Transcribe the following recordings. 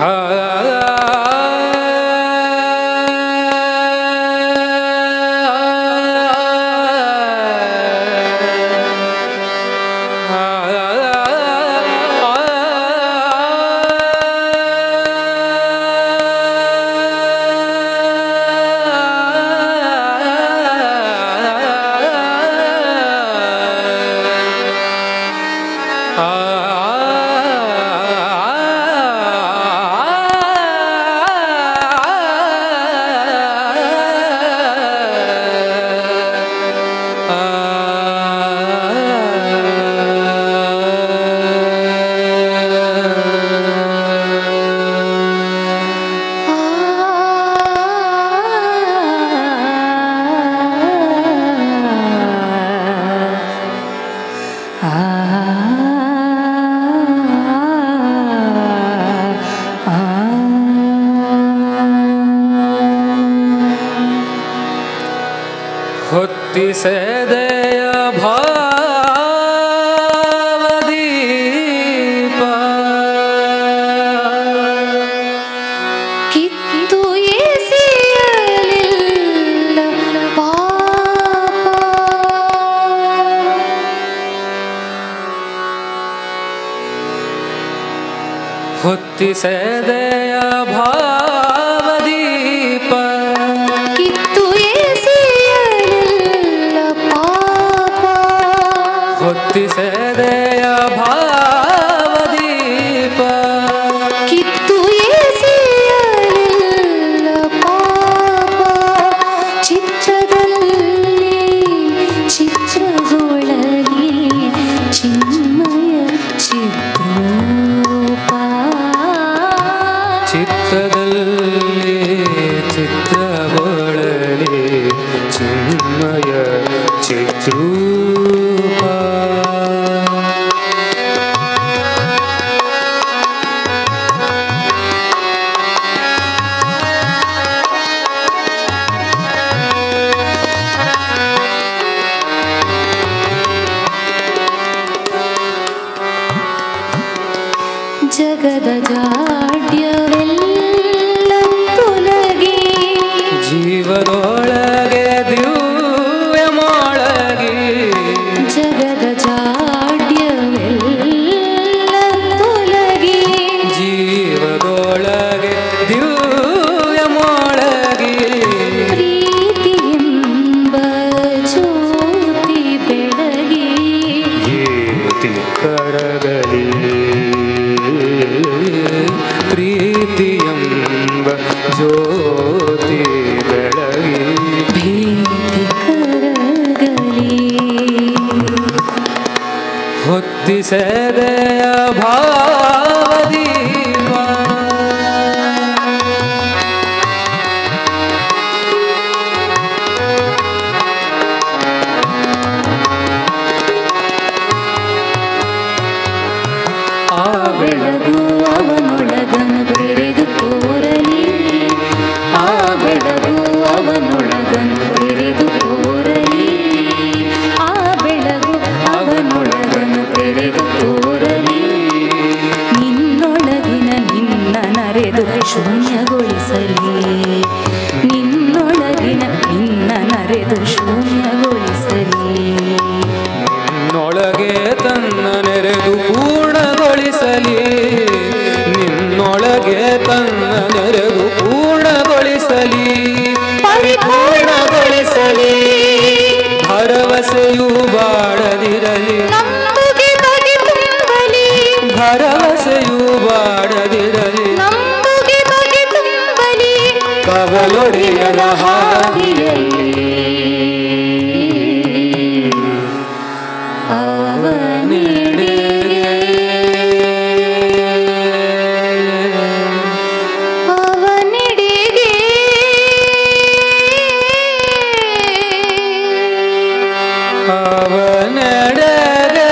ಹೊತ್ತಿಸೆದೆಯ ಭಾವದೀಪ ಕಿತ್ತು ಎಸೆಯಲಿಲ್ಲ ಪಾಪ ಹೊತ್ತಿಸೆದೆಯ ಭಾವದೀಪ ಕಿತ್ತು ಎಸೆಯಲಿಲ್ಲ ಪಾಪ ಹೊತ್ತಿಸೆದೆಯ ಭಾವದೀಪ ಕಿತ್ತು ಎಸೆಯಲಿಲ್ಲ ಪಾಪ ಚಿತ್ರದಲ್ಲಿ ಚಿತ್ರಗೊಳಲಿ ಚಿನ್ಮಯ ಚಿತ್ರೋಪ ಚಿತ್ತದಲ್ಲಿ ಚಿತ್ತಗೊಳಲಿ ಚಿನ್ಮಯ ಚಿತ್ರೂಪ ಜಗದ ಜಾಡ್ಯವೆಲ್ಲ ತೊಲಗಿ ಜೀವದೊಳಗೆ ದಿವ್ಯ ಮೊಳಗಿ ಜಗದ ಜಾಡ್ಯವೆಲ್ಲ ತೊಲಗಿ ಜೀವದೊಳಗೆ ದಿವ್ಯ ಮೊಳಗಿ ಪ್ರೀತಿಯೆಂಬ ಜ್ಯೋತಿ ಬೆಳಗಿ ಪ್ರೀತಿ ಕರಗಲಿ ಪ್ರೀತಿಯಂಬ ಜ್ಯೋತಿ ಬೆಳಗಿ ಭೀತಿ ಕರಗಲಿ ಹೊತ್ತಿಸೆದೆಯ ಭಾವದೀಪ ಆ ಬೆಳಗು ಅವನೊಳಗನು ತೆರೆದು ತೋರಲಿ ಆ ಬೆಳಗು ಅವನೊಳಗನು ತೆರೆದು ತೋರಲಿ ಆ ಬೆಳಗು ಅವನೊಳಗನು ತೆರೆದು ತೋರಲಿ ನಿನ್ನೊಳಗಿನ ನಿನ್ನ ನರೆದು ಶೂನ್ಯಗೊಳಿಸಲಿ ನಿನ್ನೊಳಗಿನ ನಿನ್ನ ನರೆದು ಶೂನ್ಯಗೊಳಿಸಲಿ ನಿನ್ನೊಳಗೆ ತನ್ನ ನೆರೆದು ಪೂರ್ಣಗೊಳಿಸಲಿ ನಿನ್ನೊಳಗೆ ತನ್ನ ನೆರೆದು ಪೂರ್ಣಗೊಳಿಸಲಿ ಪರಿಪೂರ್ಣಗೊಳಿಸಲಿ ಭರವಸೆಯು ಬಾಡದಿರಲಿ ನಂಬುಗೆ ಬಗೆ ತುಂಬಲಿ ಭರವಸೆಯು ಬಾಡದಿರಲಿ ನಂಬುಗೆ ಬಗೆ ತುಂಬಲಿ ಕವಲೊಡೆಯದ ಹಾದಿಯಲ್ಲಿ ಅವನೆಡೆಗೆ ಅವನೆಡೆಗೆ ಅವನೆಡೆಗೆ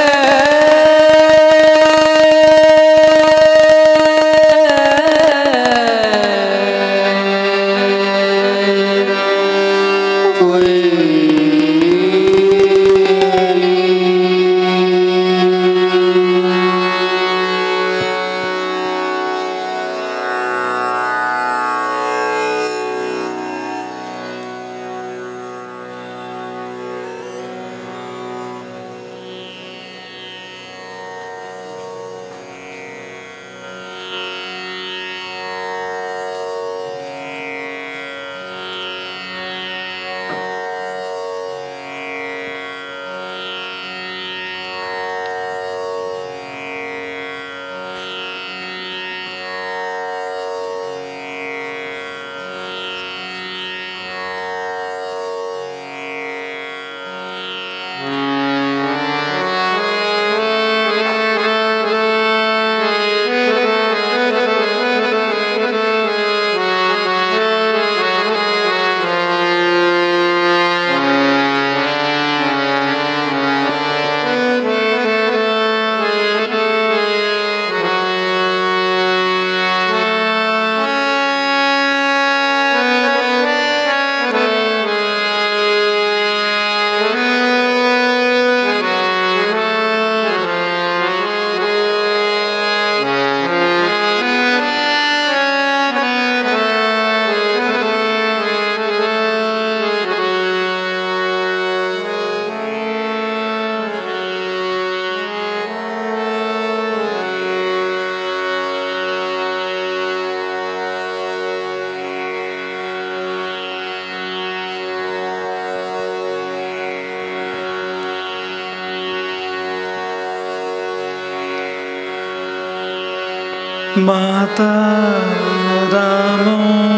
माता रामो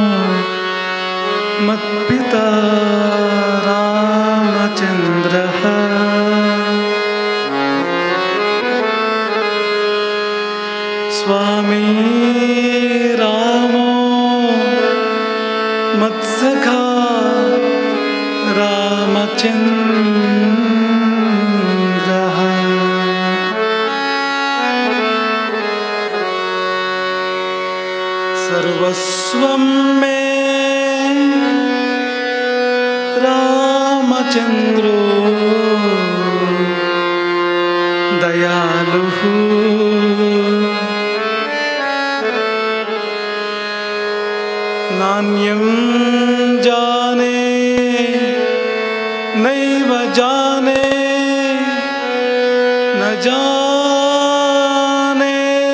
मत्पिता रामचन्द्रः स्वामी रामो मत्सखा रामचन्द्रः सर्वस्वं मे रामचन्द्रो दयालुः नान्यं जाने नैव जाने न जाने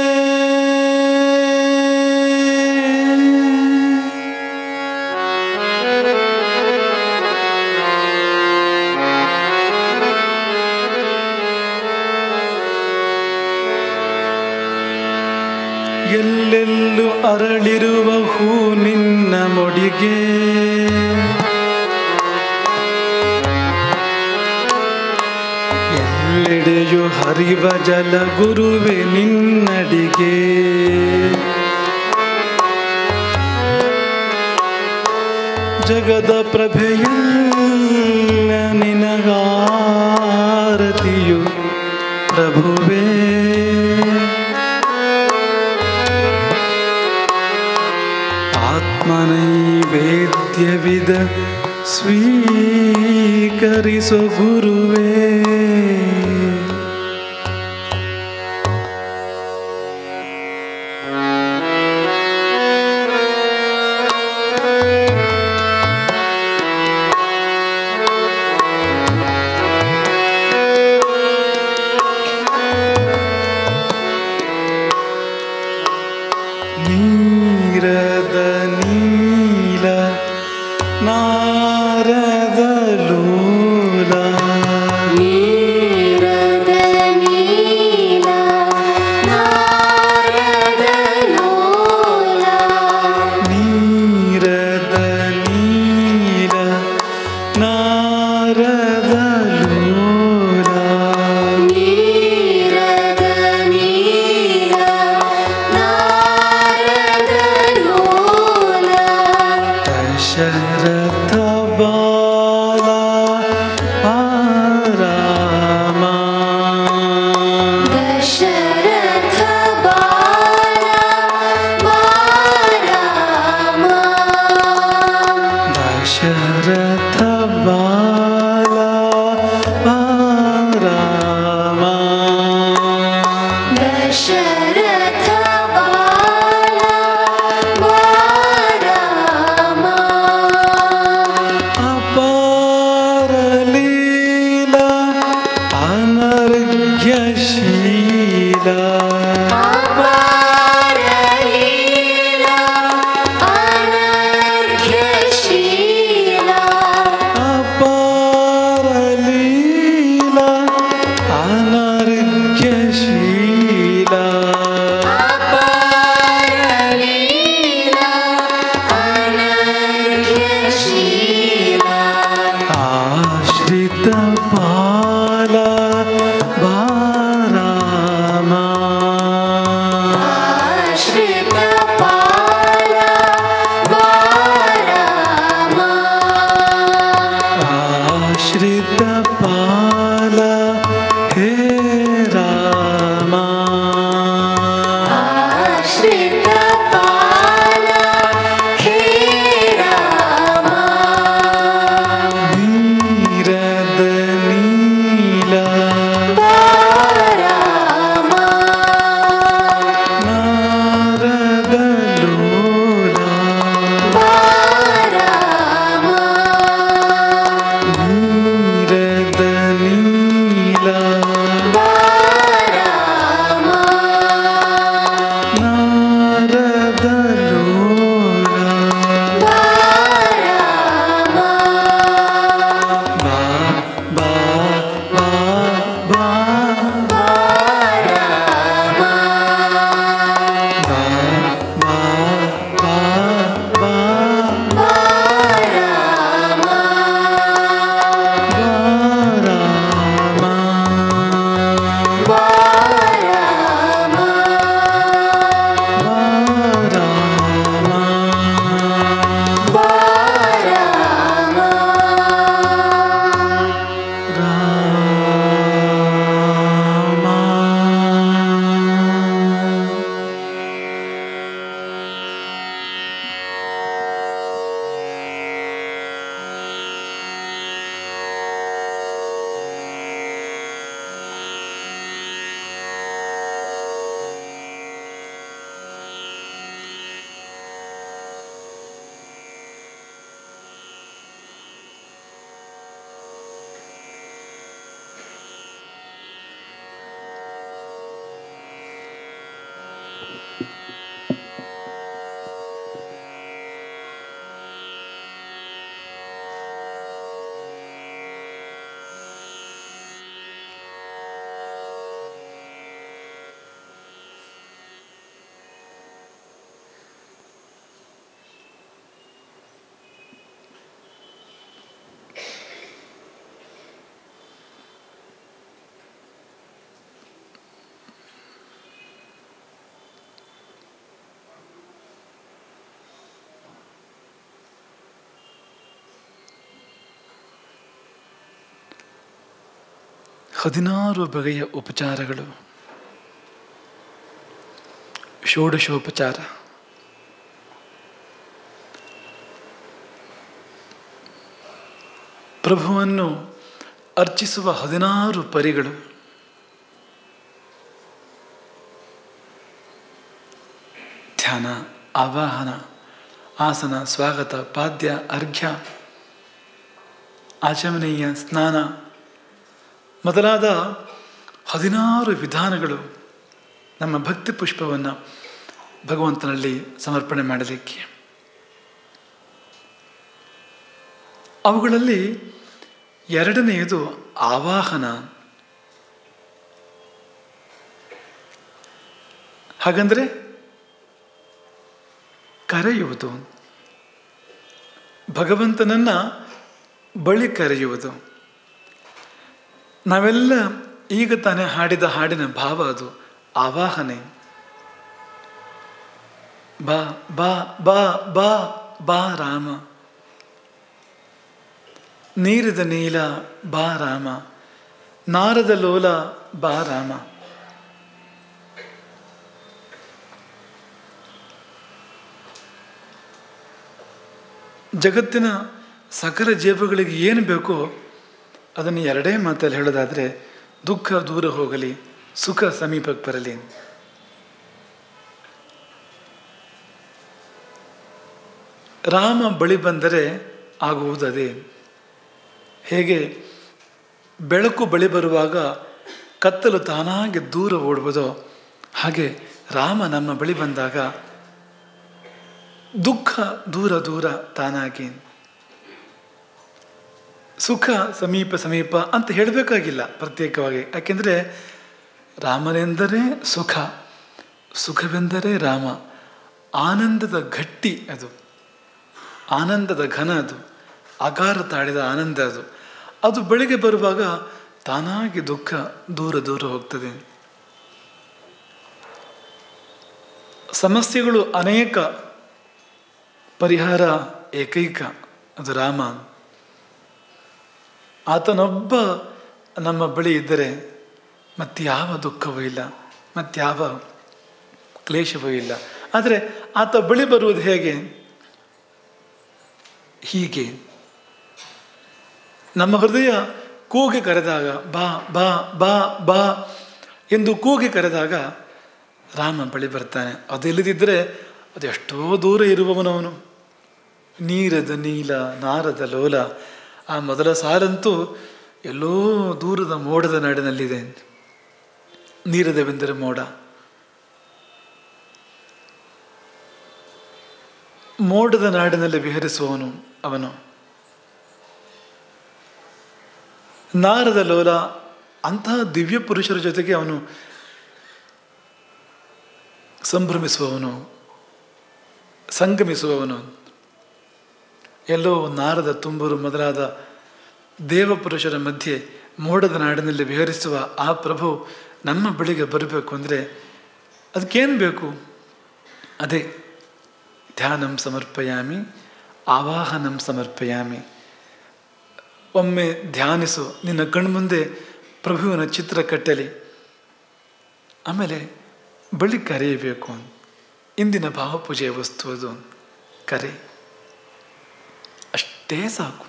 ಎಲ್ಲೆಲ್ಲೂ ಅರಳಿರುವ ಹೂ ನಿನ್ನ ಮೊಡಿಗೆ ಎಲ್ಲೆಡೆಯು ಹರಿವ ಜಲ ಗುರುವೆ ನಿನ್ನಡಿಗೆ ಜಗದ ಪ್ರಭೆಯಲ್ಲ ನಿನಗಾರತಿಯು ಪ್ರಭುವೇ ಆತ್ಮನೈವೇದ್ಯವಿದ ಸ್ವೀಕರಿಸು ಗುರುವೇ ನೀರದ ನೀಲ ನಾರದ ಲೋಲ ನೀ ಹದಿನಾರು ಬಗೆಯ ಉಪಚಾರಗಳು ಷೋಡಶೋಪಚಾರ ಪ್ರಭುವನ್ನು ಅರ್ಚಿಸುವ ಹದಿನಾರು ಪರಿಗಳು ಧ್ಯಾನ ಆವಾಹನ ಆಸನ ಸ್ವಾಗತ ಪಾದ್ಯ ಅರ್ಘ್ಯ ಆಚಮನೀಯ ಸ್ನಾನ ಮೊದಲಾದ ಹದಿನಾರು ವಿಧಾನಗಳು ನಮ್ಮ ಭಕ್ತಿ ಪುಷ್ಪವನ್ನು ಭಗವಂತನಲ್ಲಿ ಸಮರ್ಪಣೆ ಮಾಡಲಿಕ್ಕೆ ಅವುಗಳಲ್ಲಿ ಎರಡನೆಯದು ಆವಾಹನ ಹಾಗಂದ್ರೆ ಕರೆಯುವುದು ಭಗವಂತನನ್ನ ಬಳಿ ಕರೆಯುವುದು ನಾವೆಲ್ಲ ಈಗ ತಾನೇ ಹಾಡಿದ ಹಾಡಿನ ಭಾವ ಅದು ಆವಾಹನೆ ಬಾ ಬಾ ಬಾ ಬಾ ಬಾ ರಾಮ ನೀರಿದ ನೀಲ ಬಾ ರಾಮ ನಾರದ ಲೋಲ ಬಾ ರಾಮ ಜಗತ್ತಿನ ಸಕಲ ಜೀವಗಳಿಗೆ ಏನು ಬೇಕೋ ಅದನ್ನು ಎರಡೇ ಮಾತಲ್ಲಿ ಹೇಳೋದಾದರೆ ದುಃಖ ದೂರ ಹೋಗಲಿ ಸುಖ ಸಮೀಪಕ್ಕೆ ಬರಲಿ ರಾಮ ಬಳಿ ಬಂದರೆ ಆಗುವುದದೇ ಹೇಗೆ ಬೆಳಕು ಬಳಿ ಬರುವಾಗ ಕತ್ತಲು ತಾನಾಗಿ ದೂರ ಓಡುವುದೋ ಹಾಗೆ ರಾಮ ನಮ್ಮ ಬಳಿ ಬಂದಾಗ ದುಃಖ ದೂರ ದೂರ ತಾನಾಗಿ ಸುಖ ಸಮೀಪ ಸಮೀಪ ಅಂತ ಹೇಳಬೇಕಾಗಿಲ್ಲ ಪ್ರತ್ಯೇಕವಾಗಿ ಯಾಕೆಂದರೆ ರಾಮನೆಂದರೆ ಸುಖ ಸುಖವೆಂದರೆ ರಾಮ ಆನಂದದ ಗಟ್ಟಿ ಅದು ಆನಂದದ ಘನ ಅದು ಅಗಾರ ತಾಳಿದ ಆನಂದ ಅದು ಅದು ಬೆಳಿಗ್ಗೆ ಬರುವಾಗ ತಾನಾಗಿ ದುಃಖ ದೂರ ದೂರ ಹೋಗ್ತದೆ ಸಮಸ್ಯೆಗಳು ಅನೇಕ ಪರಿಹಾರ ಏಕೈಕ ಅದು ರಾಮ ಆತನೊಬ್ಬ ನಮ್ಮ ಬಳಿ ಇದ್ದರೆ ಮತ್ಯಾವ ದುಃಖವೂ ಇಲ್ಲ ಮತ್ಯಾವ ಕ್ಲೇಶವೂ ಇಲ್ಲ ಆದರೆ ಆತ ಬಳಿ ಬರುವುದು ಹೇಗೆ ಹೀಗೆ ನಮ್ಮ ಹೃದಯ ಕೂಗಿ ಕರೆದಾಗ ಬಾ ಬಾ ಬಾ ಬಾ ಎಂದು ಕೂಗಿ ಕರೆದಾಗ ರಾಮ ಬಳಿ ಬರ್ತಾನೆ ಅದಿಲ್ಲದಿದ್ದರೆ ಅದು ಎಷ್ಟೋ ದೂರ ಇರುವವನವನು ನೀರದ ನೀಲ ನಾರದ ಲೋಲ ಆ ಮೊದಲ ಸಾಲಂತೂ ಎಲ್ಲೋ ದೂರದ ಮೋಡದ ನಾಡಿನಲ್ಲಿದೆ ನೀರದವೆಂದರೆ ಮೋಡ ಮೋಡದ ನಾಡಿನಲ್ಲಿ ವಿಹರಿಸುವವನು ಅವನು ನಾರದ ಲೋಲ ಅಂತಹ ದಿವ್ಯ ಪುರುಷರ ಜೊತೆಗೆ ಅವನು ಸಂಭ್ರಮಿಸುವವನು ಸಂಗಮಿಸುವವನು ಎಲ್ಲೋ ನಾರದ ತುಂಬೂರು ಮೊದಲಾದ ದೇವಪುರುಷರ ಮಧ್ಯೆ ಮೋಡದ ನಾಡಿನಲ್ಲಿ ವಿಹರಿಸುವ ಆ ಪ್ರಭು ನಮ್ಮ ಬಳಿಗೆ ಬರಬೇಕು ಅಂದರೆ ಅದಕ್ಕೇನು ಬೇಕು ಅದೇ ಧ್ಯಾನಂ ಸಮರ್ಪಯಾಮಿ ಆವಾಹನಂ ಸಮರ್ಪಯಾಮಿ ಒಮ್ಮೆ ಧ್ಯಾನಿಸು ನಿನ್ನ ಕಣ್ಮುಂದೆ ಪ್ರಭುವಿನ ಚಿತ್ರ ಕಟ್ಟಲಿ ಆಮೇಲೆ ಬಳಿ ಕರೆಯಬೇಕು ಇಂದಿನ ಭಾವಪೂಜೆಯ ವಸ್ತು ಅದು ಕರೆ ಅಷ್ಟೇ ಸಾಕು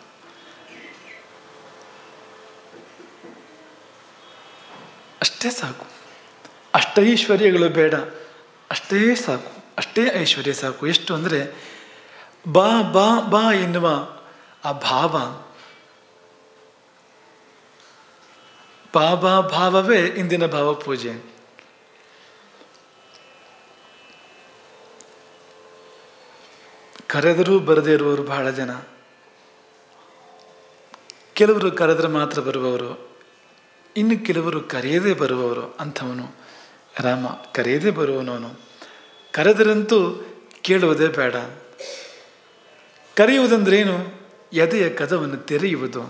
ಅಷ್ಟೇ ಸಾಕು ಅಷ್ಟೈಶ್ವರ್ಯಗಳು ಬೇಡ ಅಷ್ಟೇ ಸಾಕು ಅಷ್ಟೇ ಐಶ್ವರ್ಯ ಸಾಕು ಎಷ್ಟು ಅಂದರೆ ಬಾ ಬಾ ಬಾ ಎನ್ನುವ ಆ ಭಾವ ಬಾಬಾ ಭಾವವೇ ಇಂದಿನ ಭಾವಪೂಜೆ ಕರೆದರೂ ಬರದೇ ಇರುವವರು ಬಹಳ ಜನ ಕೆಲವರು ಕರೆದ್ರೆ ಮಾತ್ರ ಬರುವವರು ಇನ್ನು ಕೆಲವರು ಕರೆಯದೇ ಬರುವವರು ಅಂಥವನು ರಾಮ ಕರೆಯದೇ ಬರುವವನವನು ಕರೆದರಂತೂ ಕೇಳುವುದೇ ಬೇಡ ಕರೆಯುವುದಂದ್ರೇನು ಎದೆಯ ಕದವನ್ನು ತೆರೆಯುವುದು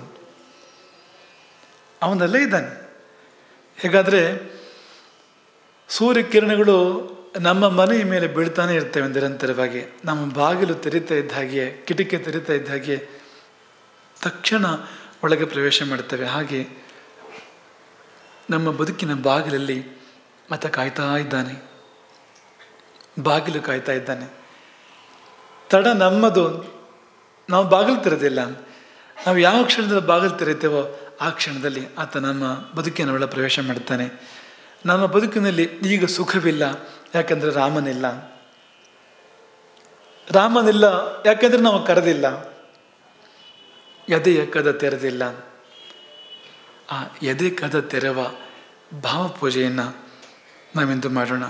ಅವನಲ್ಲೇ ಇದ್ದಾನೆ ಹೇಗಾದರೆ ಸೂರ್ಯಕಿರಣಗಳು ನಮ್ಮ ಮನೆಯ ಮೇಲೆ ಬೀಳ್ತಾನೆ ಇರ್ತೇವೆ ನಿರಂತರವಾಗಿ ನಮ್ಮ ಬಾಗಿಲು ತೆರೀತಾ ಇದ್ದ ಹಾಗೆ ಕಿಟಕಿ ತೆರೀತಾ ಇದ್ದ ಹಾಗೆ ತಕ್ಷಣ ಒಳಗೆ ಪ್ರವೇಶ ಮಾಡ್ತೇವೆ ಹಾಗೆ ನಮ್ಮ ಬದುಕಿನ ಬಾಗಿಲಲ್ಲಿ ಆತ ಕಾಯ್ತಾ ಇದ್ದಾನೆ ಬಾಗಿಲು ಕಾಯ್ತಾ ಇದ್ದಾನೆ ತಡ ನಮ್ಮದು ನಾವು ಬಾಗಿಲು ತೆರೆದಿಲ್ಲ ನಾವು ಯಾವ ಕ್ಷಣದಲ್ಲಿ ಬಾಗಿಲು ತೆರೆತೇವೋ ಆ ಕ್ಷಣದಲ್ಲಿ ಆತ ನಮ್ಮ ಬದುಕಿನ ಒಳ ಪ್ರವೇಶ ಮಾಡ್ತಾನೆ ನಮ್ಮ ಬದುಕಿನಲ್ಲಿ ಈಗ ಸುಖವಿಲ್ಲ ಯಾಕಂದರೆ ರಾಮನಿಲ್ಲ ರಾಮನಿಲ್ಲ ಯಾಕೆಂದ್ರೆ ನಾವು ಕರೆದಿಲ್ಲ ಎದೆಯ ಕದ ತೆರೆದಿಲ್ಲ ಆ ಎದೆ ಕದ ತೆರವ ಭಾವಪೂಜೆಯನ್ನು ನಾವಿಂದು ಮಾಡೋಣ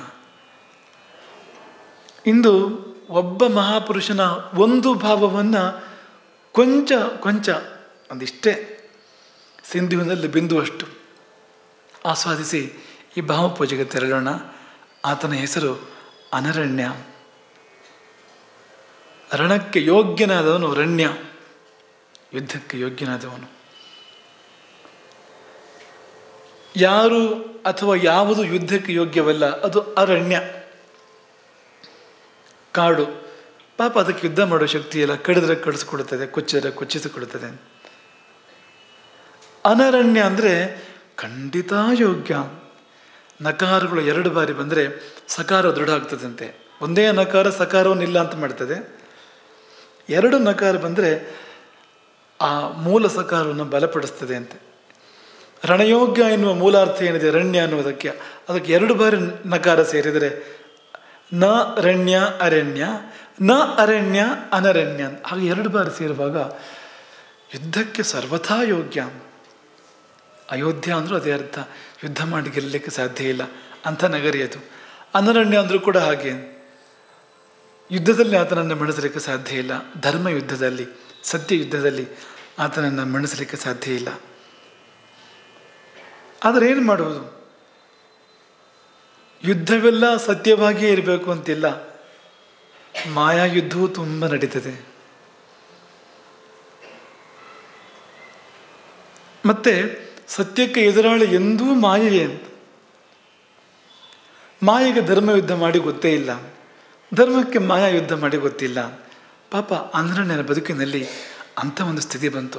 ಇಂದು ಒಬ್ಬ ಮಹಾಪುರುಷನ ಒಂದು ಭಾವವನ್ನು ಕೊಂಚ ಕೊಂಚ ಒಂದಿಷ್ಟೇ ಸಿಂಧುವಿನಲ್ಲಿ ಬಿಂದುವಷ್ಟು ಆಸ್ವಾದಿಸಿ ಈ ಭಾವಪೂಜೆಗೆ ತೆರಳೋಣ ಆತನ ಹೆಸರು ಅನರಣ್ಯ ರಣಕ್ಕೆ ಯೋಗ್ಯನಾದವನು ರಣ್ಯ ಯುದ್ಧಕ್ಕೆ ಯೋಗ್ಯನಾದವನು ಯಾರು ಅಥವಾ ಯಾವುದು ಯುದ್ಧಕ್ಕೆ ಯೋಗ್ಯವಲ್ಲ ಅದು ಅರಣ್ಯ ಕಾಡು ಪಾಪ ಅದಕ್ಕೆ ಯುದ್ಧ ಮಾಡೋ ಶಕ್ತಿ ಇಲ್ಲ ಕಡಿದ್ರೆ ಕಡಿಸ್ಕೊಡುತ್ತದೆ ಕೊಚ್ಚಿದ್ರೆ ಕೊಚ್ಚಿಸಿಕೊಡುತ್ತದೆ ಅನರಣ್ಯ ಅಂದರೆ ಖಂಡಿತ ಯೋಗ್ಯ ನಕಾರಗಳು ಎರಡು ಬಾರಿ ಬಂದರೆ ಸಕಾರ ದೃಢ ಆಗ್ತದಂತೆ ಒಂದೇ ನಕಾರ ಸಕಾರವನ್ನು ಇಲ್ಲ ಅಂತ ಮಾಡ್ತದೆ ಎರಡು ನಕಾರ ಬಂದರೆ ಆ ಮೂಲ ಸಕಾರವನ್ನು ಬಲಪಡಿಸ್ತದೆ ಅಂತೆ ರಣಯೋಗ್ಯ ಎನ್ನುವ ಮೂಲಾರ್ಥ ಏನಿದೆ ರಣ್ಯ ಅನ್ನುವುದಕ್ಕೆ ಅದಕ್ಕೆ ಎರಡು ಬಾರಿ ನಕಾರ ಸೇರಿದರೆ ನ ರಣ್ಯ ಅರಣ್ಯ ನ ಅರಣ್ಯ ಅನರಣ್ಯ ಹಾಗೆ ಎರಡು ಬಾರಿ ಸೇರುವಾಗ ಯುದ್ಧಕ್ಕೆ ಸರ್ವಥಾ ಯೋಗ್ಯ ಅಯೋಧ್ಯ ಅಂದರೂ ಅದೇ ಅರ್ಥ ಯುದ್ಧ ಮಾಡಿ ಗೆಲ್ಲಲಿಕ್ಕೆ ಸಾಧ್ಯ ಇಲ್ಲ ಅಂಥ ನಗರಿ ಅದು ಅನರಣ್ಯ ಅಂದರೂ ಕೂಡ ಹಾಗೆ ಯುದ್ಧದಲ್ಲಿ ಆತನನ್ನು ಮಣಿಸಲಿಕ್ಕೆ ಸಾಧ್ಯ ಇಲ್ಲ ಧರ್ಮ ಯುದ್ಧದಲ್ಲಿ ಸತ್ಯ ಯುದ್ಧದಲ್ಲಿ ಆತನನ್ನು ಮಣಿಸಲಿಕ್ಕೆ ಸಾಧ್ಯ ಇಲ್ಲ ಆದರೆ ಏನು ಮಾಡುವುದು ಯುದ್ಧವೆಲ್ಲ ಸತ್ಯವಾಗಿಯೇ ಇರಬೇಕು ಅಂತಿಲ್ಲ ಮಾಯಾ ಯುದ್ಧವೂ ತುಂಬ ನಡೀತದೆ ಮತ್ತೆ ಸತ್ಯಕ್ಕೆ ಎದುರಾಳಿ ಎಂದೂ ಮಾಯೆಯೇ ಅಂತ ಮಾಯೆಗೆ ಧರ್ಮ ಯುದ್ಧ ಮಾಡಿ ಗೊತ್ತೇ ಇಲ್ಲ ಧರ್ಮಕ್ಕೆ ಮಾಯಾ ಯುದ್ಧ ಮಾಡಿ ಗೊತ್ತಿಲ್ಲ ಪಾಪ ಆಂಧ್ರಣ್ಯನ ಬದುಕಿನಲ್ಲಿ ಅಂಥ ಒಂದು ಸ್ಥಿತಿ ಬಂತು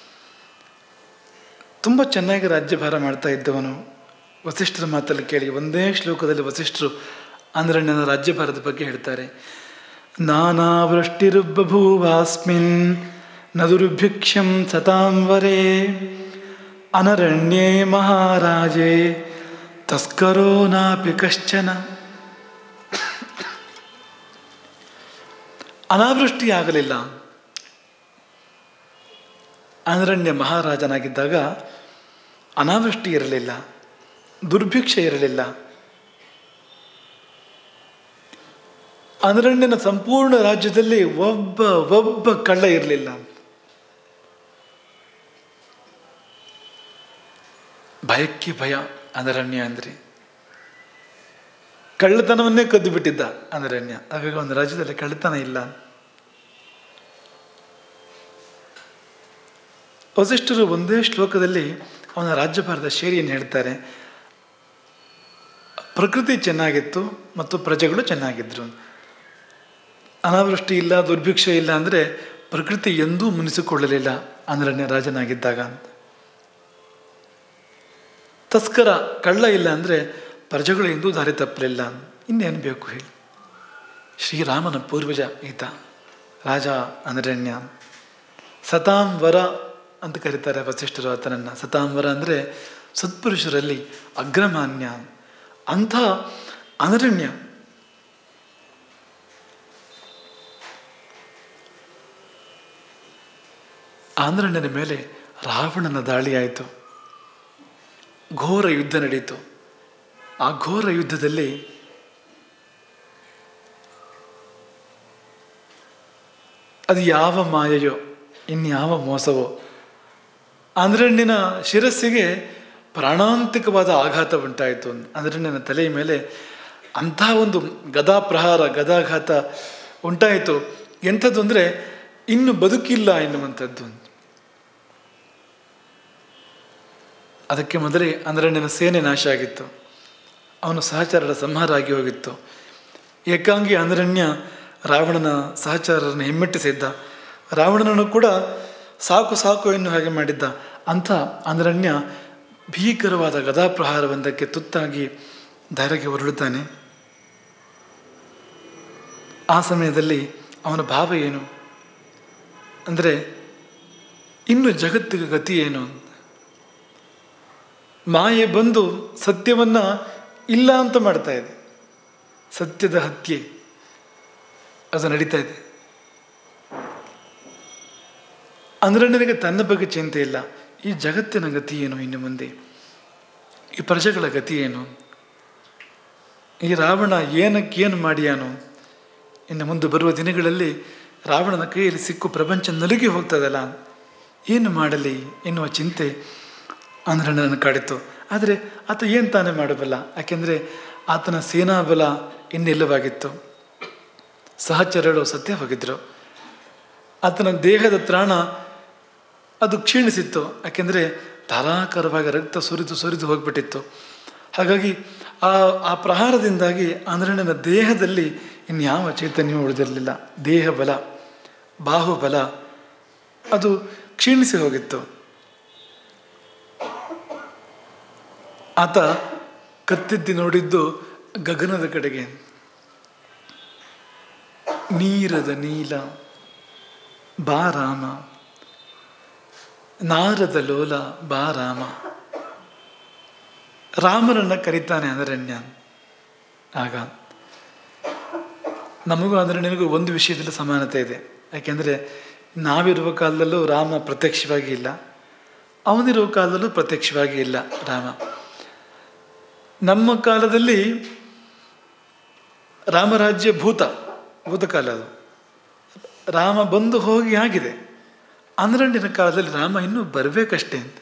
ತುಂಬ ಚೆನ್ನಾಗಿ ರಾಜ್ಯಭಾರ ಮಾಡ್ತಾ ಇದ್ದವನು ವಸಿಷ್ಠರ ಮಾತಲ್ಲಿ ಕೇಳಿ ಒಂದೇ ಶ್ಲೋಕದಲ್ಲಿ ವಸಿಷ್ಠರು ಆಂಧ್ರಣ್ಯನ ರಾಜ್ಯಭಾರದ ಬಗ್ಗೆ ಹೇಳ್ತಾರೆ ನಾನಾ ವೃಷ್ಟಿರುಬ್ಬಭೂವಾಸ್ಮಿನ್ ನದುರ್ಭಿಕ್ಷಂ ಸತಾಂವರೇ ಅನರಣ್ಯೇ ಮಹಾರಾಜೇ ತಸ್ಕರೋ ನಾಪಿ ಕಶ್ಚನ ಅನಾವೃಷ್ಟಿ ಆಗಲಿಲ್ಲ ಅನರಣ್ಯ ಮಹಾರಾಜನಾಗಿದ್ದಾಗ ಅನಾವೃಷ್ಟಿ ಇರಲಿಲ್ಲ ದುರ್ಭಿಕ್ಷೆ ಇರಲಿಲ್ಲ ಅನರಣ್ಯನ ಸಂಪೂರ್ಣ ರಾಜ್ಯದಲ್ಲಿ ಒಬ್ಬ ಒಬ್ಬ ಕಳ್ಳ ಇರಲಿಲ್ಲ ಭಯಕ್ಕೆ ಭಯ ಅನರಣ್ಯ ಅಂದರೆ ಕಳ್ಳತನವನ್ನೇ ಕದ್ದು ಬಿಟ್ಟಿದ್ದ ಅನರಣ್ಯ ಹಾಗಾಗಿ ಒಂದು ರಾಜ್ಯದಲ್ಲಿ ಕಳ್ಳತನ ಇಲ್ಲ ವಸಿಷ್ಠರು ಒಂದೇ ಶ್ಲೋಕದಲ್ಲಿ ಅವನ ರಾಜ್ಯಭಾರದ ಶೈಲಿಯನ್ನು ಹೇಳ್ತಾರೆ ಪ್ರಕೃತಿ ಚೆನ್ನಾಗಿತ್ತು ಮತ್ತು ಪ್ರಜೆಗಳು ಚೆನ್ನಾಗಿದ್ರು ಅನಾವೃಷ್ಟಿ ಇಲ್ಲ ದುರ್ಭಿಕ್ಷೆ ಇಲ್ಲ ಅಂದರೆ ಪ್ರಕೃತಿ ಎಂದೂ ಮುನಿಸಿಕೊಳ್ಳಲಿಲ್ಲ ಅನರಣ್ಯ ರಾಜನಾಗಿದ್ದಾಗ ಅಂತ ತಸ್ಕರ ಕಳ್ಳ ಇಲ್ಲ ಅಂದರೆ ಪ್ರಜೆಗಳು ಎಂದೂ ದಾರಿ ತಪ್ಪಲಿಲ್ಲ ಇನ್ನೇನು ಬೇಕು ಹೇಳಿ ಶ್ರೀರಾಮನ ಪೂರ್ವಜ ಈತ ರಾಜ ಅನರಣ್ಯ ಸತಾಂವರ ಅಂತ ಕರೀತಾರೆ ವಸಿಷ್ಠರು ಆತನನ್ನು ಸತಾಂವರ ಅಂದರೆ ಸತ್ಪುರುಷರಲ್ಲಿ ಅಗ್ರಮಾನ್ಯ ಅಂಥ ಅನರಣ್ಯ ಆಂಧ್ರಣ್ಯನ ಮೇಲೆ ರಾವಣನ ದಾಳಿಯಾಯಿತು ಘೋರ ಯುದ್ಧ ನಡೀತು ಆ ಘೋರ ಯುದ್ಧದಲ್ಲಿ ಅದು ಯಾವ ಮಾಯೆಯೋ ಇನ್ಯಾವ ಮೋಸವೋ ಆಂಧ್ರಣ್ಯನ ಶಿರಸ್ಸಿಗೆ ಪ್ರಾಣಾಂತಿಕವಾದ ಆಘಾತ ಉಂಟಾಯಿತು ಆಂಧ್ರಣ್ಯನ ತಲೆಯ ಮೇಲೆ ಅಂಥ ಒಂದು ಗದಾ ಪ್ರಹಾರ ಗದಾಘಾತ ಉಂಟಾಯಿತು ಎಂಥದ್ದು ಅಂದರೆ ಇನ್ನು ಬದುಕಿಲ್ಲ ಎನ್ನುವಂಥದ್ದು ಅದಕ್ಕೆ ಮೊದಲೇ ಅಂದ್ರಣ್ಣನ ಸೇನೆ ನಾಶ ಆಗಿತ್ತು ಅವನು ಸಹಚರರ ಸಂಹಾರ ಆಗಿ ಹೋಗಿತ್ತು ಏಕಾಂಗಿ ಅಂದ್ರಣ್ಯ ರಾವಣನ ಸಹಚರರನ್ನು ಹಿಮ್ಮೆಟ್ಟಿಸಿದ್ದ ರಾವಣನನ್ನು ಕೂಡ ಸಾಕು ಸಾಕು ಎನ್ನು ಹಾಗೆ ಮಾಡಿದ್ದ ಅಂಥ ಅಂದ್ರಣ್ಯ ಭೀಕರವಾದ ಗದಾಪ್ರಹಾರವೊಂದಕ್ಕೆ ತುತ್ತಾಗಿ ಧೈರ್ಯಕ್ಕೆ ಹೊರಡುತ್ತಾನೆ ಆ ಸಮಯದಲ್ಲಿ ಅವನ ಭಾವ ಏನು ಅಂದರೆ ಇನ್ನು ಜಗತ್ತಿಗೆ ಗತಿ ಏನು ಮಾಯೆ ಬಂದು ಸತ್ಯವನ್ನ ಇಲ್ಲ ಅಂತ ಮಾಡ್ತಾ ಇದೆ ಸತ್ಯದ ಹತ್ಯೆ ಅದು ನಡೀತಾ ಇದೆ ಅಂದರೆ ನನಗೆ ತನ್ನ ಬಗ್ಗೆ ಚಿಂತೆ ಇಲ್ಲ ಈ ಜಗತ್ತಿನ ಗತಿ ಏನು ಇನ್ನು ಮುಂದೆ ಈ ಪ್ರಜೆಗಳ ಗತಿ ಏನು ಈ ರಾವಣ ಏನಕ್ಕೇನು ಮಾಡ್ಯಾನು ಇನ್ನು ಮುಂದೆ ಬರುವ ದಿನಗಳಲ್ಲಿ ರಾವಣನ ಕೈಯಲ್ಲಿ ಸಿಕ್ಕು ಪ್ರಪಂಚ ನಲುಗಿ ಹೋಗ್ತದಲ್ಲ ಏನು ಮಾಡಲಿ ಎನ್ನುವ ಚಿಂತೆ ಅಂದರೆ ನನ್ನ ಕಾಡಿತು ಆದರೆ ಆತ ಏನು ತಾನೇ ಮಾಡಬಲ್ಲ ಯಾಕೆಂದರೆ ಆತನ ಸೇನಾಬಲ ಇನ್ನಿಲ್ಲವಾಗಿತ್ತು ಸಹಚರರು ಸತ್ಯವಾಗಿದ್ದರು ಆತನ ದೇಹದ ತ್ರಾಣ ಅದು ಕ್ಷೀಣಿಸಿತ್ತು ಯಾಕೆಂದರೆ ಧಾರಾಕಾರವಾಗಿ ರಕ್ತ ಸುರಿದು ಸುರಿದು ಹೋಗ್ಬಿಟ್ಟಿತ್ತು ಹಾಗಾಗಿ ಆ ಆ ಪ್ರಹಾರದಿಂದಾಗಿ ಆಂಧ್ರಣ್ಣನ ದೇಹದಲ್ಲಿ ಇನ್ಯಾವ ಚೈತನ್ಯ ಉಳಿದಿರಲಿಲ್ಲ ದೇಹ ಬಲ ಬಾಹುಬಲ ಅದು ಕ್ಷೀಣಿಸಿ ಹೋಗಿತ್ತು ಆತ ಕತ್ತಿದ್ದಿ ನೋಡಿದ್ದು ಗಗನದ ಕಡೆಗೆ ನೀರದ ನೀಲ ಬಾ ರಾಮ ನಾರದ ಲೋಲ ಬಾ ರಾಮ ರಾಮನನ್ನ ಕರೀತಾನೆ ಅದರಣ್ಯ ಆಗ ನಮಗೂ ಅದರಣ್ಯನಿಗೂ ಒಂದು ವಿಷಯದಲ್ಲಿ ಸಮಾನತೆ ಇದೆ ಯಾಕೆಂದರೆ ನಾವಿರುವ ಕಾಲದಲ್ಲೂ ರಾಮ ಪ್ರತ್ಯಕ್ಷವಾಗಿ ಇಲ್ಲ ಅವನಿರುವ ಕಾಲದಲ್ಲೂ ಪ್ರತ್ಯಕ್ಷವಾಗಿ ಇಲ್ಲ ರಾಮ ನಮ್ಮ ಕಾಲದಲ್ಲಿ ರಾಮರಾಜ್ಯ ಭೂತ ಭೂತಕಾಲ ಅದು ರಾಮ ಬಂದು ಹೋಗಿ ಆಗಿದೆ ಅಂದ್ರಂಡಿನ ಕಾಲದಲ್ಲಿ ರಾಮ ಇನ್ನೂ ಬರಬೇಕಷ್ಟೇ ಅಂತ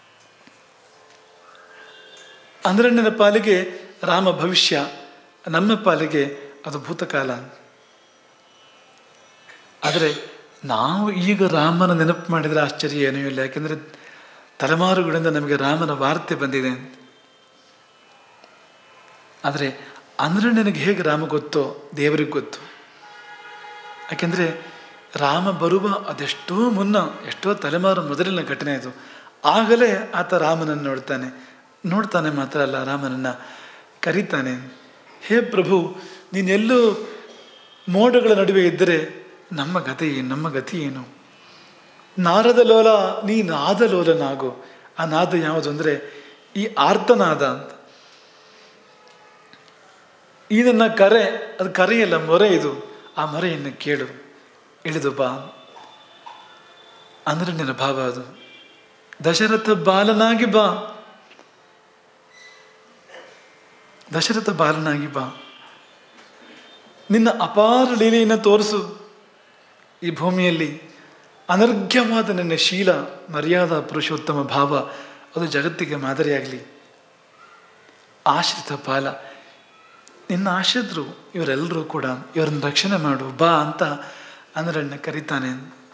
ಅಂದ್ರಣ್ಣಿನ ಪಾಲಿಗೆ ರಾಮ ಭವಿಷ್ಯ ನಮ್ಮ ಪಾಲಿಗೆ ಅದು ಭೂತಕಾಲ ಆದರೆ ನಾವು ಈಗ ರಾಮನ ನೆನಪು ಮಾಡಿದರೆ ಆಶ್ಚರ್ಯ ಏನೂ ಇಲ್ಲ ಯಾಕೆಂದರೆ ತಲೆಮಾರುಗಳಿಂದ ನಮಗೆ ರಾಮನ ವಾರ್ತೆ ಬಂದಿದೆ ಅಂತ ಆದರೆ ಅಂದರೆ ನನಗೆ ಹೇಗೆ ರಾಮ ಗೊತ್ತೋ ದೇವರಿಗೆ ಗೊತ್ತು ಯಾಕೆಂದರೆ ರಾಮ ಬರುವ ಅದೆಷ್ಟೋ ಮುನ್ನ ಎಷ್ಟೋ ತಲೆಮಾರು ಮೊದಲಿನ ಘಟನೆ ಅದು ಆಗಲೇ ಆತ ರಾಮನನ್ನು ನೋಡ್ತಾನೆ ನೋಡ್ತಾನೆ ಮಾತ್ರ ಅಲ್ಲ ರಾಮನನ್ನು ಕರೀತಾನೆ ಹೇ ಪ್ರಭು ನೀನೆಲ್ಲೂ ಮೋಡಗಳ ನಡುವೆ ಇದ್ದರೆ ನಮ್ಮ ಗತಿ ಏನು ನಮ್ಮ ಗತಿ ಏನು ನಾರದ ಲೋಲ ನೀ ನಾದ ಲೋಲನಾಗು ಆ ನಾದ ಯಾವುದು ಅಂದರೆ ಈ ಆರ್ತನಾದ ಅಂತ ಈ ನನ್ನ ಕರೆ ಅದು ಕರೆಯಲ್ಲ ಮೊರೆ ಇದು ಆ ಮೊರೆಯನ್ನು ಕೇಳು ಇಳಿದು ಬಾ ಅಂದ್ರೆ ನಿನ್ನ ಭಾವ ಅದು ದಶರಥ ಬಾಲನಾಗಿ ಬಾ ದಶರಥ ಬಾಲನಾಗಿ ಬಾ ನಿನ್ನ ಅಪಾರ ಲೀಲೆಯನ್ನು ತೋರಿಸು ಈ ಭೂಮಿಯಲ್ಲಿ ಅನರ್ಘ್ಯವಾದ ನಿನ್ನ ಶೀಲ ಮರ್ಯಾದ ಪುರುಷೋತ್ತಮ ಭಾವ ಅದು ಜಗತ್ತಿಗೆ ಮಾದರಿಯಾಗಲಿ ಆಶ್ರಿತ ಪಾಲ ನಿನ್ನ ಆಶ್ರಿತರು ಇವರೆಲ್ಲರೂ ಕೂಡ ಇವರನ್ನು ರಕ್ಷಣೆ ಮಾಡು ಬಾ ಅಂತ ಅಂದ್ರಣ್ಣ ಕರೀತಾನೆ